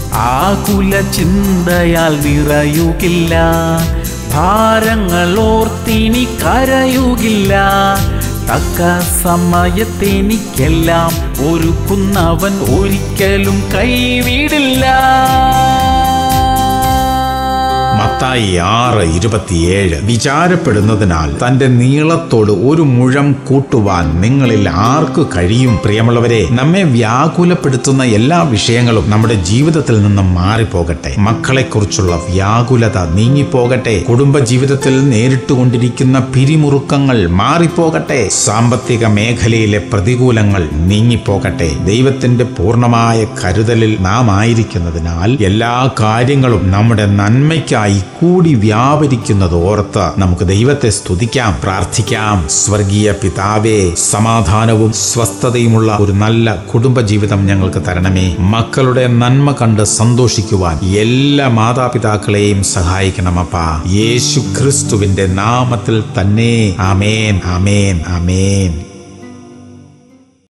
ആകുല ചിന്തയാൽ നിറയുകില്ല ഭാരങ്ങൾ ഓർത്തിനി കരയുകില്ല തക്ക സമയത്തെനിക്കെല്ലാം ഒരുക്കുന്നവൻ ഒരിക്കലും കൈവിടില്ല മത്തായി ആറ് ഇരുപത്തിയേഴ് വിചാരപ്പെടുന്നതിനാൽ തന്റെ നീളത്തോട് ഒരു മുഴം കൂട്ടുവാൻ നിങ്ങളിൽ ആർക്ക് കഴിയും പ്രിയമുള്ളവരെ നമ്മെ വ്യാകുലപ്പെടുത്തുന്ന എല്ലാ വിഷയങ്ങളും നമ്മുടെ ജീവിതത്തിൽ നിന്നും മാറിപ്പോകട്ടെ മക്കളെക്കുറിച്ചുള്ള വ്യാകുലത നീങ്ങിപ്പോകട്ടെ കുടുംബ ജീവിതത്തിൽ നേരിട്ടുകൊണ്ടിരിക്കുന്ന പിരിമുറുക്കങ്ങൾ മാറിപ്പോകട്ടെ സാമ്പത്തിക മേഖലയിലെ പ്രതികൂലങ്ങൾ നീങ്ങിപ്പോകട്ടെ ദൈവത്തിന്റെ പൂർണ്ണമായ കരുതലിൽ നാം ആയിരിക്കുന്നതിനാൽ എല്ലാ കാര്യങ്ങളും നമ്മുടെ നന്മയ്ക്കായി കൂടി വ്യാപരിക്കുന്നത് ഓർത്ത് നമുക്ക് ദൈവത്തെ സ്തുതിക്കാം പ്രാർത്ഥിക്കാം സ്വർഗീയ പിതാവേ സമാധാനവും സ്വസ്ഥതയുമുള്ള ഒരു നല്ല കുടുംബജീവിതം ഞങ്ങൾക്ക് തരണമേ മക്കളുടെ നന്മ കണ്ട് സന്തോഷിക്കുവാൻ എല്ലാ മാതാപിതാക്കളെയും സഹായിക്കണമപ്പാ യേശു ക്രിസ്തുവിന്റെ നാമത്തിൽ തന്നെ ആമേൻ ആമേൻ ആമേൻ